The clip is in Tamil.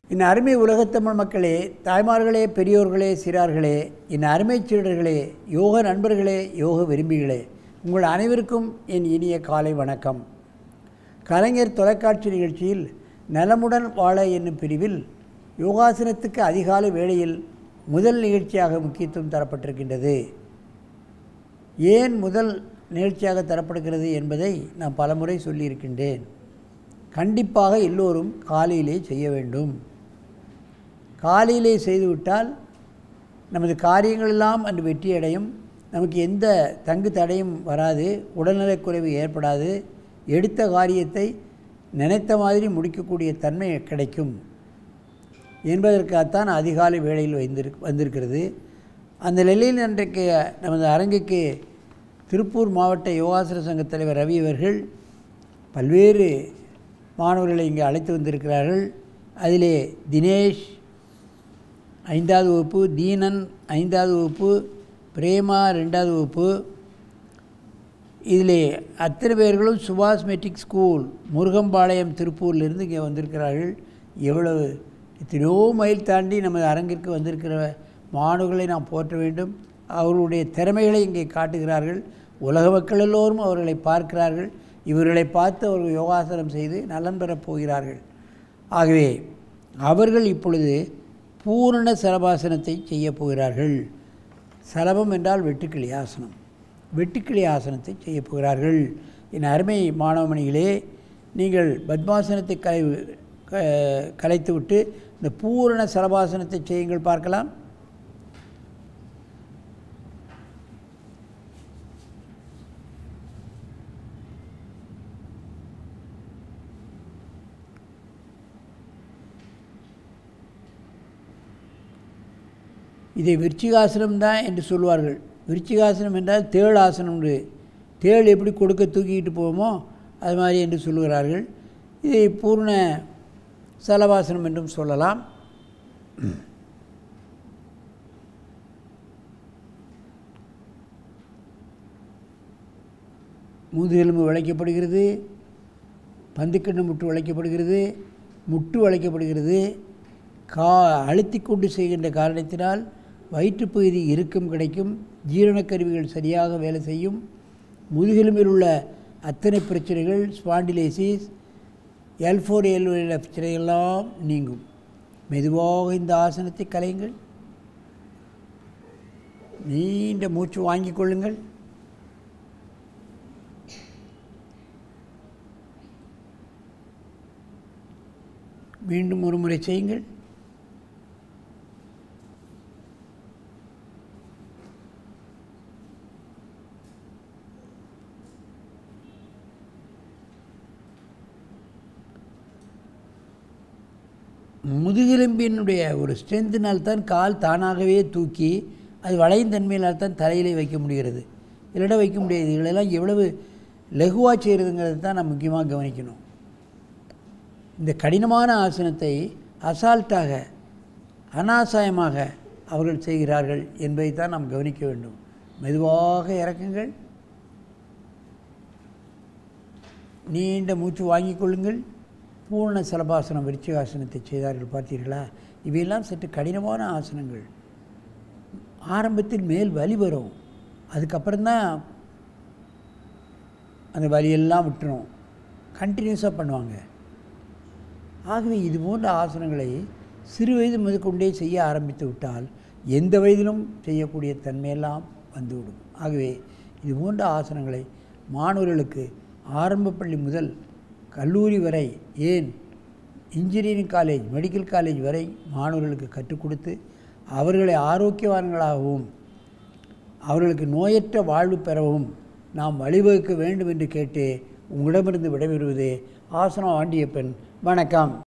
என் அருமை உலகத்தமிழ் மக்களே தாய்மார்களே பெரியோர்களே சிறார்களே என் அருமை சீடர்களே யோக நண்பர்களே யோக விரும்பிகளே உங்கள் அனைவருக்கும் என் இனிய காலை வணக்கம் கலைஞர் தொலைக்காட்சி நிகழ்ச்சியில் நலமுடன் வாழ என்னும் பிரிவில் யோகாசனத்துக்கு அதிகாலை வேளையில் முதல் நிகழ்ச்சியாக முக்கியத்துவம் தரப்பட்டிருக்கின்றது ஏன் முதல் நிகழ்ச்சியாக தரப்படுகிறது என்பதை நான் பலமுறை சொல்லியிருக்கின்றேன் கண்டிப்பாக எல்லோரும் காலையிலே செய்ய வேண்டும் காலையிலே செய்துவிட்டால் நமது காரியங்களெல்லாம் அன்று வெற்றியடையும் நமக்கு எந்த தங்கு தடையும் வராது உடல்நலக்குறைவு ஏற்படாது எடுத்த காரியத்தை நினைத்த மாதிரி முடிக்கக்கூடிய தன்மை கிடைக்கும் என்பதற்காகத்தான் அதிகாலை வேளையில் வந்திரு வந்திருக்கிறது அந்த நிலையில் இன்றைக்கு நமது அரங்குக்கு திருப்பூர் மாவட்ட யோகாசன சங்க தலைவர் ரவி அவர்கள் பல்வேறு மாணவர்களை இங்கே அழைத்து வந்திருக்கிறார்கள் அதிலே தினேஷ் ஐந்தாவது வகுப்பு தீனன் ஐந்தாவது வகுப்பு பிரேமா ரெண்டாவது வகுப்பு இதிலே அத்தனை பேர்களும் சுபாஷ் மெட்ரிக் ஸ்கூல் முருகம்பாளையம் திருப்பூர்லேருந்து இங்கே வந்திருக்கிறார்கள் எவ்வளவு எத்தனையோ மைல் தாண்டி நமது அரங்கிற்கு வந்திருக்கிற மாணவர்களை நாம் போற்ற வேண்டும் அவர்களுடைய திறமைகளை இங்கே காட்டுகிறார்கள் உலக மக்கள் எல்லோரும் அவர்களை பார்க்கிறார்கள் இவர்களை பார்த்து அவர்கள் யோகாசனம் செய்து நலன் பெறப் போகிறார்கள் ஆகவே அவர்கள் இப்பொழுது பூரண சலபாசனத்தை செய்ய போகிறார்கள் சலபம் என்றால் வெட்டுக்கிளி ஆசனம் வெட்டுக்கிளி ஆசனத்தை செய்ய போகிறார்கள் என் அருமை மாணவமணிகளே நீங்கள் பத்மாசனத்தை கலை கலைத்துவிட்டு இந்த பூரண சலபாசனத்தை செய்யுங்கள் பார்க்கலாம் இதை விருச்சிகாசனம் தான் என்று சொல்வார்கள் விருச்சிகாசனம் என்றால் தேள் ஆசனம் என்று தேள் எப்படி கொடுக்க தூக்கிக்கிட்டு போவோமோ அது மாதிரி என்று சொல்லுகிறார்கள் இதை பூர்ண சலவாசனம் என்றும் சொல்லலாம் முதுகெலும்பு விளைக்கப்படுகிறது பந்துக்கண்ணு முட்டு வளைக்கப்படுகிறது முட்டு வளைக்கப்படுகிறது கா அழுத்தி கொண்டு செய்கின்ற காரணத்தினால் வயிற்றுப்பகுதி இறுக்கம் கிடைக்கும் ஜீரணக்கருவிகள் சரியாக வேலை செய்யும் முதுகெலும்பில் உள்ள அத்தனை பிரச்சனைகள் ஸ்பாண்டிலேசிஸ் எல் ஃபோர் எல் பிரச்சனையெல்லாம் நீங்கும் மெதுவாக இந்த ஆசனத்தை கலையுங்கள் நீண்ட மூச்சு வாங்கிக் கொள்ளுங்கள் மீண்டும் ஒரு முறை செய்யுங்கள் முதுகெலும்பினுடைய ஒரு ஸ்ட்ரென்த்தினால் தான் கால் தானாகவே தூக்கி அது வளையும் தன்மையினால் தான் தலையிலே வைக்க முடிகிறது இல்லைட வைக்க முடியாது இதிலெல்லாம் எவ்வளவு லகுவாக செய்கிறதுங்கிறது தான் நம்ம முக்கியமாக கவனிக்கணும் இந்த கடினமான ஆசனத்தை அசால்ட்டாக அனாசாயமாக அவர்கள் செய்கிறார்கள் என்பதை தான் நாம் கவனிக்க வேண்டும் மெதுவாக இறக்குங்கள் நீண்ட மூச்சு வாங்கிக் கொள்ளுங்கள் பூர்ண சலபாசனம் விருச்சிகாசனத்தை செய்தார்கள் பார்த்தீர்களா இவையெல்லாம் சற்று கடினமான ஆசனங்கள் ஆரம்பத்தில் மேல் வலி வரும் அதுக்கப்புறம்தான் அந்த வலியெல்லாம் விட்டுரும் கண்டினியூஸாக பண்ணுவாங்க ஆகவே இது போன்ற ஆசனங்களை சிறு வயது முதற்கொண்டே செய்ய ஆரம்பித்து விட்டால் எந்த வயதிலும் செய்யக்கூடிய தன்மையெல்லாம் வந்துவிடும் ஆகவே இது போன்ற ஆசனங்களை மாணவர்களுக்கு ஆரம்ப பள்ளி முதல் கல்லூரி வரை ஏன் இன்ஜினியரிங் காலேஜ் மெடிக்கல் காலேஜ் வரை மாணவர்களுக்கு கற்றுக் கொடுத்து அவர்களை ஆரோக்கியவான்களாகவும் அவர்களுக்கு நோயற்ற வாழ்வு பெறவும் நாம் வழிவகுக்க வேண்டும் என்று கேட்டு உங்களிடமிருந்து விடைபெறுவது ஆசனம் ஆண்டியப்பன் வணக்கம்